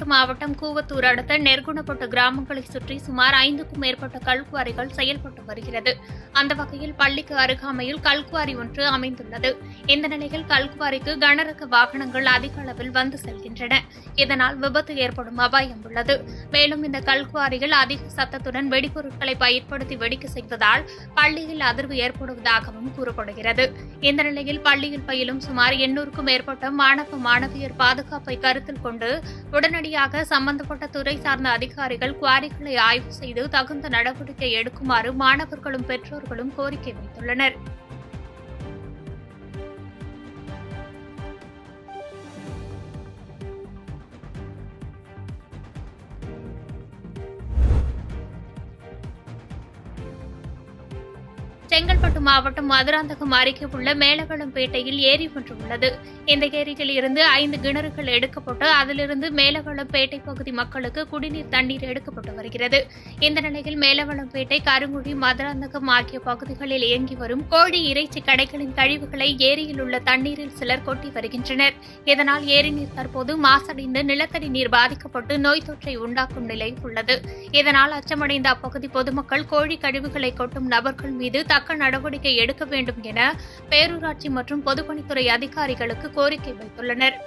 செங்கல்பட்டு மாவட்டம் கூவத்தூர் அடுத்த நெற்குணப்பட்டு கிராமங்களை சுற்றி சுமார் ஐந்துக்கும் மேற்பட்ட கல்குவாரிகள் செயல்பட்டு வருகிறது அந்த வகையில் பள்ளிக்கு அருகாமையில் கல்குவாரி ஒன்று அமைந்துள்ளது இந்த நிலையில் கல்குவாரிக்கு கனரக வாகனங்கள் அதிக அளவில் வந்து செல்கின்றன இதனால் விபத்து ஏற்படும் அபாயம் உள்ளது மேலும் இந்த கல்குவாரிகள் அதிக சத்தத்துடன் வெடிபொருட்களை பயன்படுத்தி வெடிக்க செய்வதால் பள்ளியில் அதிர்வு ஏற்படுவதாகவும் கூறப்படுகிறது இந்த நிலையில் பள்ளியில் பயிலும் சுமார் எண்ணூறுக்கும் மேற்பட்ட மாணவ மாணவியர் பாதுகாப்பை கருத்தில் கொண்டு உடனடியாக சம்பந்தப்பட்ட துறை சார்ந்த அதிகாரிகள் குவாரிகளை ஆய்வு செய்து தகுந்த நடவடிக்கை எடுக்குமாறு மாணவர்களும் பெற்றோர்களும் கோரிக்கை வைத்துள்ளனர் செங்கல்பட்டு மாவட்டம் மதுராந்தகம் அருகே உள்ள மேலவளம்பேட்டையில் ஏரி ஒன்று உள்ளது இந்த ஏரியில் இருந்து ஐந்து கிணறுகள் எடுக்கப்பட்டு அதிலிருந்து மேலவளம்பேட்டை பகுதி மக்களுக்கு குடிநீர் தண்ணீர் எடுக்கப்பட்டு வருகிறது இந்த நிலையில் மேலவளம்பேட்டை கருங்குடி மதுராந்தகம் ஆகிய பகுதிகளில் இயங்கி வரும் கோழி இறைச்சி கடைகளின் கழிவுகளை ஏரியில் உள்ள தண்ணீரில் சிலர் கொட்டி வருகின்றனர் இதனால் ஏரி நீர் தற்போது மாசடைந்து நிலத்தடி நீர் பாதிக்கப்பட்டு நோய் தொற்றை உண்டாக்கும் நிலை உள்ளது இதனால் அச்சமடைந்த அப்பகுதி பொதுமக்கள் கோழி கழிவுகளை கொட்டும் நபர்கள் மீது தக்க நடவடிக்கை எடுக்க வேண்டும் என பேரூராட்சி மற்றும் பொதுப்பணித்துறை அதிகாரிகளுக்கு கோரிக்கை வைத்துள்ளனர்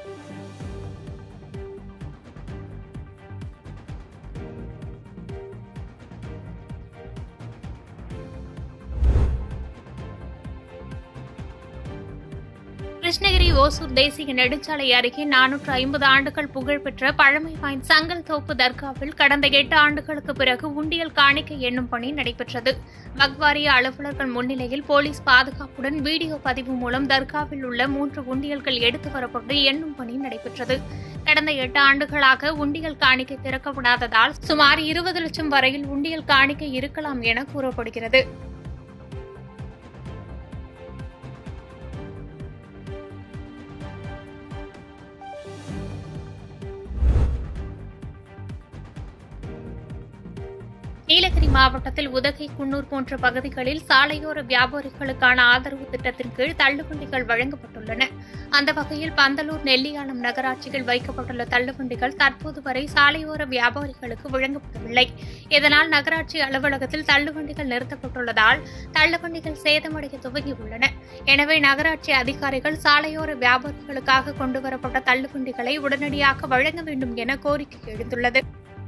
கிருஷ்ணகிரி ஓசூர் தேசிய நெடுஞ்சாலை அருகே நானூற்று ஐம்பது ஆண்டுகள் புகழ்பெற்ற பழமை வாய்ந்த சங்கல் தோப்பு தர்காவில் கடந்த எட்டு ஆண்டுகளுக்கு பிறகு உண்டியல் காணிக்கை எண்ணும் பணி நடைபெற்றது வக்வாரிய அலுவலர்கள் முன்னிலையில் போலீஸ் பாதுகாப்புடன் வீடியோ பதிவு மூலம் தர்காவில் உள்ள மூன்று உண்டியல்கள் எடுத்து வரப்பட்டு எண்ணும் பணி நடைபெற்றது கடந்த எட்டு ஆண்டுகளாக உண்டியல் காணிக்கை திறக்கப்படாததால் சுமார் இருபது லட்சம் வரையில் உண்டியல் காணிக்கை இருக்கலாம் என கூறப்படுகிறது நீலகிரி மாவட்டத்தில் உதகை குன்னூர் போன்ற பகுதிகளில் சாலையோர வியாபாரிகளுக்கான ஆதரவு திட்டத்தின் கீழ் தள்ளுவண்டிகள் வழங்கப்பட்டுள்ளன அந்த வகையில் பந்தலூர் நெல்லியானம் நகராட்சியில் வைக்கப்பட்டுள்ள தள்ளுவண்டிகள் தற்போது வரை சாலையோர வியாபாரிகளுக்கு வழங்கப்படவில்லை இதனால் நகராட்சி அலுவலகத்தில் தள்ளுவண்டிகள் நிறுத்தப்பட்டுள்ளதால் தள்ளுவண்டிகள் சேதமடைய துவங்கியுள்ளன எனவே நகராட்சி அதிகாரிகள் சாலையோர வியாபாரிகளுக்காக கொண்டுவரப்பட்ட தள்ளுவண்டிகளை உடனடியாக வழங்க வேண்டும் என கோரிக்கை எழுந்துள்ளது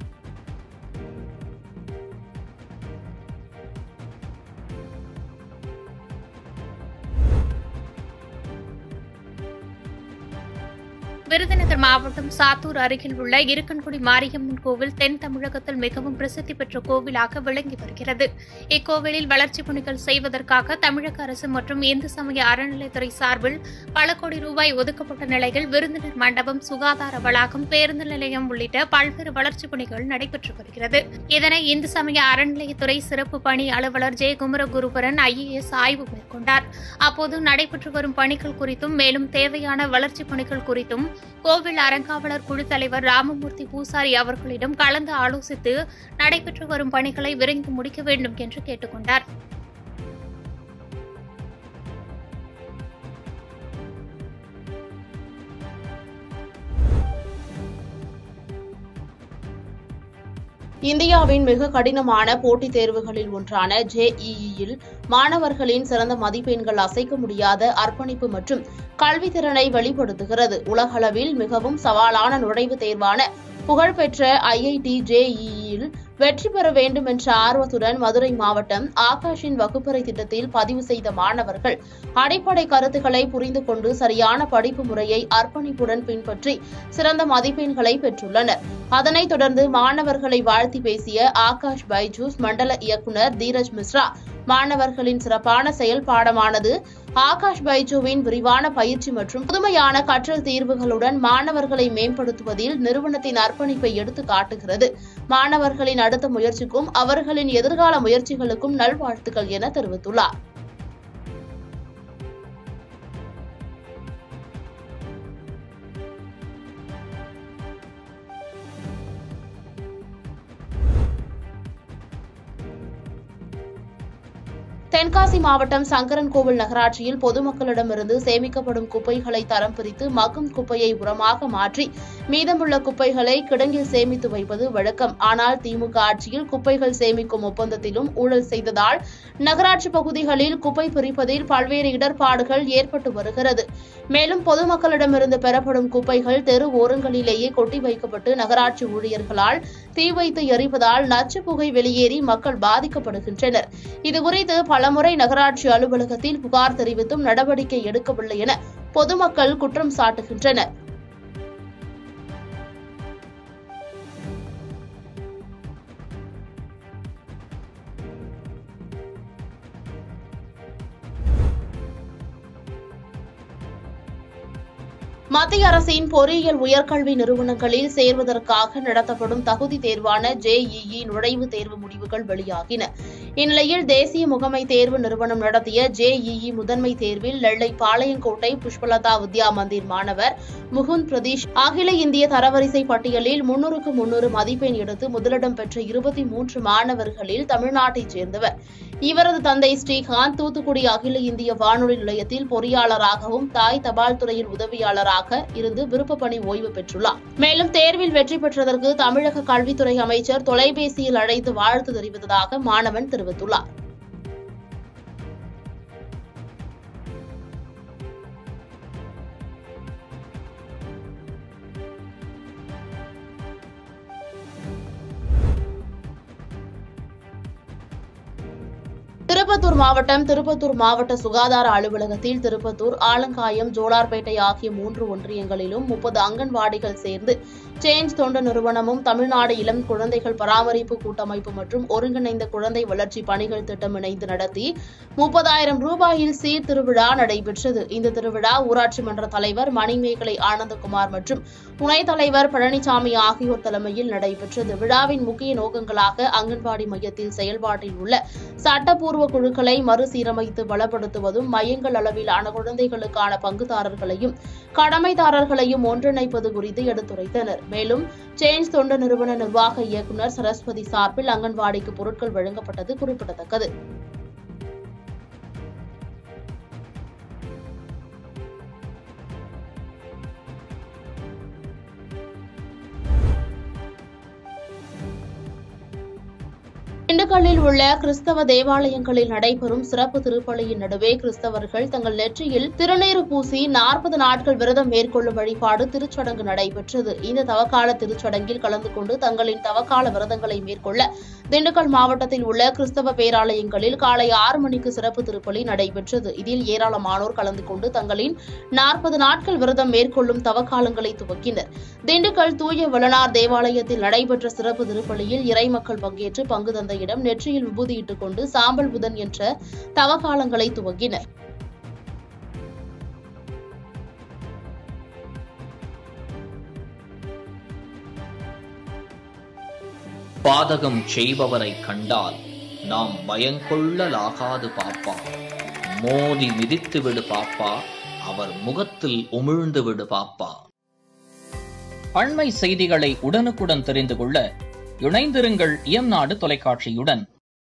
விருதுநகர் மாவட்டம் சாத்தூர் அருகில் உள்ள இருக்கன்குடி மாரியம்மன் கோவில் தென் தமிழகத்தில் மிகவும் பிரசித்தி பெற்ற கோவிலாக விளங்கி வருகிறது இக்கோவிலில் வளர்ச்சிப் பணிகள் செய்வதற்காக தமிழக அரசு மற்றும் இந்து சமய அறநிலைத்துறை சார்பில் பல கோடி ரூபாய் ஒதுக்கப்பட்ட நிலையில் விருந்தினர் மண்டபம் சுகாதார வளாகம் பேருந்து நிலையம் உள்ளிட்ட பல்வேறு வளர்ச்சிப் பணிகள் நடைபெற்று வருகிறது இதனை இந்து சமய அறநிலையத்துறை சிறப்பு பணி அலுவலர் ஜெய குமரகுருபரன் ஐஏஎஸ் ஆய்வு மேற்கொண்டார் அப்போது நடைபெற்று வரும் பணிகள் குறித்தும் மேலும் தேவையான வளர்ச்சிப் பணிகள் குறித்தும் கோவில் அறங்காவலர் குழு தலைவர் ராமமூர்த்தி பூசாரி அவர்களிடம் கலந்து ஆலோசித்து நடைபெற்று வரும் பணிகளை விரைந்து முடிக்க வேண்டும் என்று கேட்டுக் கொண்டார் இந்தியாவின் மிக கடினமான போட்டித் தேர்வுகளில் ஒன்றான ஜேஇஇயில் மாணவர்களின் சிறந்த மதிப்பெண்கள் அசைக்க முடியாத அர்ப்பணிப்பு மற்றும் கல்வித்திறனை வெளிப்படுத்துகிறது உலகளவில் மிகவும் சவாலான நுழைவுத் தேர்வான புகழ்பெற்ற ஐஐடி ஜேஇஇயில் வெற்றி பெற வேண்டும் என்ற ஆர்வத்துடன் மதுரை மாவட்டம் ஆகாஷின் வகுப்பறை திட்டத்தில் பதிவு செய்த மாணவர்கள் அடிப்படை கருத்துக்களை புரிந்து கொண்டு சரியான படிப்பு முறையை அர்ப்பணிப்புடன் பின்பற்றி சிறந்த மதிப்பெண்களை பெற்றுள்ளனர் அதனைத் தொடர்ந்து மாணவர்களை வாழ்த்தி பேசிய ஆகாஷ் பைஜூஸ் மண்டல இயக்குநர் தீரஜ் மிஸ்ரா மாணவர்களின் சிறப்பான செயல்பாடமானது ஆகாஷ் பைஜுவின் விரிவான பயிற்சி மற்றும் புதுமையான கற்றல் தீர்வுகளுடன் மாணவர்களை மேம்படுத்துவதில் நிறுவனத்தின் அர்ப்பணிப்பை எடுத்து காட்டுகிறது மாணவர்களின் அடுத்த முயற்சிக்கும் அவர்களின் எதிர்கால முயற்சிகளுக்கும் நல்வாழ்த்துக்கள் என தெரிவித்துள்ளார் தென்காசி மாவட்டம் சங்கரன்கோவில் நகராட்சியில் பொதுமக்களிடமிருந்து சேமிக்கப்படும் குப்பைகளை தரம் பிரித்து மக்கும் குப்பையை உரமாக மாற்றி மீதமுள்ள குப்பைகளை கிடங்கில் சேமித்து வைப்பது வழக்கம் ஆனால் திமுக ஆட்சியில் குப்பைகள் சேமிக்கும் ஒப்பந்தத்திலும் ஊழல் செய்ததால் நகராட்சி பகுதிகளில் குப்பை பிரிப்பதில் பல்வேறு இடர்பாடுகள் ஏற்பட்டு வருகிறது மேலும் பொதுமக்களிடமிருந்து பெறப்படும் குப்பைகள் தெரு ஓரங்களிலேயே கொட்டி வைக்கப்பட்டு நகராட்சி ஊழியர்களால் தீ வைத்து எரிப்பதால் நச்சு புகை வெளியேறி மக்கள் பாதிக்கப்படுகின்றனர் இதுகுறித்து பலமுறை நகராட்சி அலுவலகத்தில் புகார் தெரிவித்தும் நடவடிக்கை எடுக்கவில்லை என பொதுமக்கள் குற்றம் சாட்டுகின்றனர் மத்திய அரசின் பொறியியல் உயர்கல்வி நிறுவனங்களில் சேர்வதற்காக நடத்தப்படும் தகுதி தேர்வான ஜேஇஇ நுழைவுத் தேர்வு முடிவுகள் வெளியாகின இந்நிலையில் தேசிய முகமை தேர்வு நிறுவனம் நடத்திய ஜேஇஇ முதன்மை தேர்வில் நெல்லை பாளையங்கோட்டை புஷ்பலதா வித்யா மந்திர் மாணவர் முகுந்த் பிரதீஷ் அகில இந்திய தரவரிசை பட்டியலில் முன்னூறுக்கு முன்னூறு மதிப்பெண் எடுத்து முதலிடம் பெற்ற இருபத்தி மூன்று மாணவர்களில் தமிழ்நாட்டைச் சேர்ந்தவர் இவரது தந்தை ஸ்ரீகாந்த் தூத்துக்குடி அகில இந்திய வானொலி நிலையத்தில் பொறியாளராகவும் தாய் தபால் துறையின் உதவியாளராக இருந்து விருப்ப பணி ஓய்வு பெற்றுள்ளார் மேலும் தேர்வில் வெற்றி பெற்றதற்கு தமிழக கல்வித்துறை அமைச்சர் தொலைபேசியில் அழைத்து வாழ்த்து தெரிவித்ததாக மாணவன் தெரிவித்துள்ளார் திருப்பத்தூர் மாவட்டம் திருப்பத்தூர் மாவட்ட சுகாதார அலுவலகத்தில் திருப்பத்தூர் ஆலங்காயம் ஜோலார்பேட்டை ஆகிய மூன்று ஒன்றியங்களிலும் முப்பது அங்கன்வாடிகள் சேர்ந்து சேஞ்ச் தொண்டு நிறுவனமும் தமிழ்நாடு இளம் குழந்தைகள் பராமரிப்பு கூட்டமைப்பு மற்றும் ஒருங்கிணைந்த குழந்தை வளர்ச்சி பணிகள் திட்டம் இணைந்து நடத்தி முப்பதாயிரம் ரூபாயில் சீர் திருவிழா நடைபெற்றது இந்த திருவிழா ஊராட்சி மன்ற தலைவர் மணிமேகலை ஆனந்தகுமார் மற்றும் துணைத் தலைவர் பழனிசாமி ஆகியோர் தலைமையில் நடைபெற்றது விழாவின் முக்கிய நோக்கங்களாக அங்கன்வாடி மையத்தில் செயல்பாட்டில் உள்ள சட்டப்பூர்வ குழுக்களை மறுசீரமைத்து பலப்படுத்துவதும் மையங்கள் அளவிலான குழந்தைகளுக்கான பங்குதாரர்களையும் கடமைதாரர்களையும் ஒன்றிணைப்பது குறித்து எடுத்துரைத்தனர் மேலும் சேஞ்ச் தொண்டு நிறுவன நிர்வாக இயக்குநர் சரஸ்வதி சார்பில் அங்கன்வாடிக்கு பொருட்கள் வழங்கப்பட்டது குறிப்பிடத்தக்கது திண்டுக்கல்லில் உள்ள கிறிஸ்தவ தேவாலயங்களில் நடைபெறும் சிறப்பு திருப்பலியின் நடுவே கிறிஸ்தவர்கள் தங்கள் நெற்றியில் திருநீறு பூசி நாற்பது நாட்கள் விரதம் மேற்கொள்ளும் வழிபாடு திருச்சடங்கு நடைபெற்றது இந்த தவக்கால திருச்சடங்கில் கலந்து கொண்டு தங்களின் தவக்கால விரதங்களை மேற்கொள்ள திண்டுக்கல் மாவட்டத்தில் உள்ள கிறிஸ்தவ பேராலயங்களில் காலை ஆறு மணிக்கு சிறப்பு திருப்பலி நடைபெற்றது இதில் ஏராளமானோர் கலந்து கொண்டு தங்களின் நாற்பது நாட்கள் விரதம் மேற்கொள்ளும் தவக்காலங்களை துவக்கினர் திண்டுக்கல் தூய வளனார் தேவாலயத்தில் நடைபெற்ற சிறப்பு திருப்பலியில் இறைமக்கள் பங்கேற்று பங்கு தந்தையிடம் நெற்றியில் விபூதியிட்டுக் கொண்டு சாம்பல் புதன் என்ற தவக்காலங்களை துவங்கினர் பாதகம் செய்பவரை கண்டால் நாம் பயங்கொள்ளலாகாது பாப்பா மோதி மிதித்து விடு பாப்பா அவர் முகத்தில் உமிழ்ந்து விடு பாப்பா அண்மை செய்திகளை உடனுக்குடன் தெரிந்து கொள்ள இணைந்திருங்கள் இயம்நாடு தொலைக்காட்சியுடன்